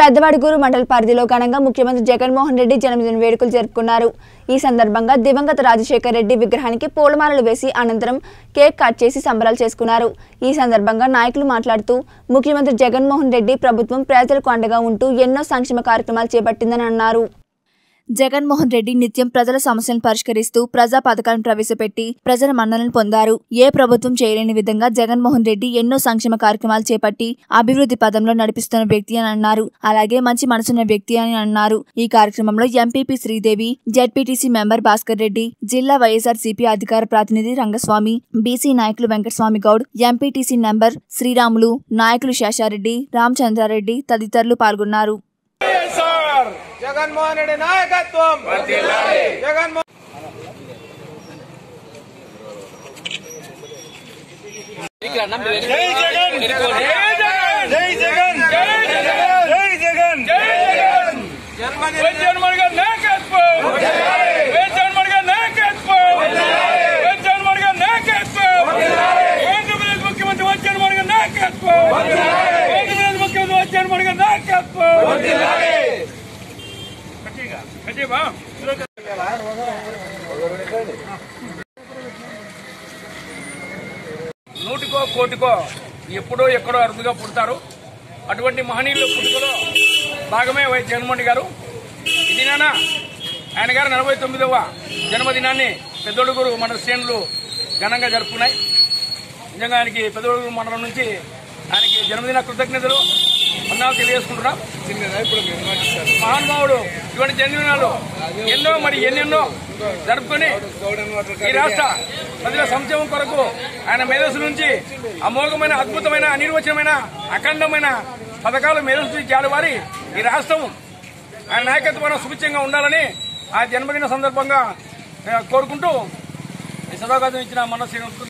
పెద్దవాడుగూరు మండల పరిధిలో ఘనంగా ముఖ్యమంత్రి జగన్మోహన్ రెడ్డి జన్మదిన వేడుకలు జరుపుకున్నారు ఈ సందర్భంగా దివంగత రాజశేఖర్ రెడ్డి విగ్రహానికి పూలమాలలు వేసి అనంతరం కేక్ కట్ చేసి సంబరాలు చేసుకున్నారు ఈ సందర్భంగా నాయకులు మాట్లాడుతూ ముఖ్యమంత్రి జగన్మోహన్ రెడ్డి ప్రభుత్వం ప్రజలకు అండగా ఉంటూ ఎన్నో సంక్షేమ కార్యక్రమాలు చేపట్టిందని అన్నారు జగన్మోహన్ రెడ్డి నిత్యం ప్రజల సమస్యలను పరిష్కరిస్తూ ప్రజా పథకాలను ప్రవేశపెట్టి ప్రజల మన్నలను పొందారు ఏ ప్రభుత్వం చేయలేని విధంగా జగన్మోహన్ రెడ్డి ఎన్నో సంక్షేమ కార్యక్రమాలు చేపట్టి అభివృద్ధి పదంలో నడిపిస్తున్న వ్యక్తి అని అన్నారు అలాగే మంచి మనసున్న వ్యక్తి అని అన్నారు ఈ కార్యక్రమంలో MPP Sridevi ZPTC member Bhaskar Reddy జిల్లా వైఎస్ఆర్ సిపి అధికార ప్రతినిధి రంగస్వామి బీసీ నాయకులు వెంకటస్వామి గౌడ్ ఎంపీటీసీ నంబర్ శ్రీరాములు నాయకులు శేషారెడ్డి రామచంద్రారెడ్డి తదితరులు పాల్గొన్నారు వైఎస్ఆర్ జగన్మోహన్ రెడ్డి నాయకత్వం జగన్మోహన్ జై జగన్ జై జగన్ జై జగన్ జై జగన్ జై జగన్ జగన్మోహన్ గారి నాయకత్వం జగన్మోహన్ గారి నాయకత్వం జగన్మోహన్ గారి నాయకత్వం ఆంధ్రప్రదేశ్ ముఖ్యమంత్రి జగన్మోహన్ గారి నాయకత్వం ఆంధ్రప్రదేశ్ ముఖ్యమంత్రి జగన్మోహన్ గారి నాయకత్వం గట్టిగా గట్టిగా నూటికో కోటికో ఎప్పుడో ఎక్కడో అరుదుగా పుడతారు అటువంటి మహనీయుల పుట్టుకలో భాగమే వై జగన్మోహన్ గారు ఈ దినాన ఆయన గారు నలభై తొమ్మిదవ జన్మదినాన్ని పెద్దొడుగురు మండల శ్రేణులు ఘనంగా జరుపుకున్నాయి నిజంగా ఆయనకి పెద్దొడుగురు మండలం నుంచి ఆయనకి జన్మదిన కృతజ్ఞతలు వందనాలు తెలియజేసుకుంటున్నాం మహానుభావుడు ఇటువంటి జన్మదినాలు ఎన్నో మరి ఎన్నెన్నో జరుపుకొని ఈ రాష్ట్ర ప్రజల సంక్షేమం కొరకు ఆయన మేధస్సు నుంచి అమోఘమైన అద్భుతమైన అనిర్వచనమైన అఖండమైన పథకాలు మేధస్సు జాడవారి ఈ రాష్ట్రం ఆయన నాయకత్వం సుభిక్షంగా ఉండాలని ఆ జన్మదిన సందర్భంగా ఆ, కోరుకుంటూ ఈ సదాగాతం ఇచ్చిన మన శ్రీనివాస్